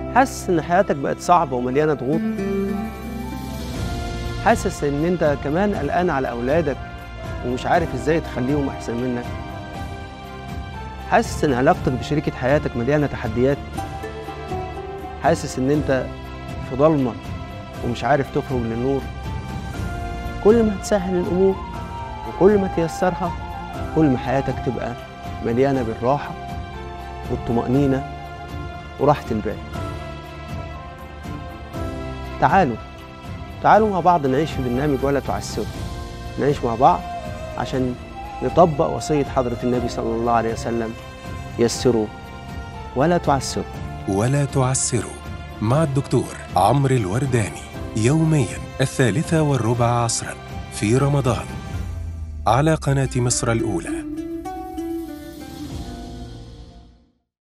حاسس ان حياتك بقت صعبه ومليانه ضغوط حاسس ان انت كمان قلقان على اولادك ومش عارف ازاي تخليهم احسن منك حاسس ان علاقتك بشريكه حياتك مليانه تحديات حاسس ان انت في ضلمه ومش عارف تخرج للنور كل ما تسهل الامور وكل ما تيسرها كل ما حياتك تبقى مليانه بالراحه والطمانينه وراحه البال تعالوا تعالوا مع بعض نعيش في برنامج ولا تعسروا نعيش مع بعض عشان نطبق وصية حضرة النبي صلى الله عليه وسلم يسروا ولا تعسروا ولا تعسروا مع الدكتور عمرو الورداني يوميا الثالثة والربع عصرا في رمضان على قناة مصر الأولى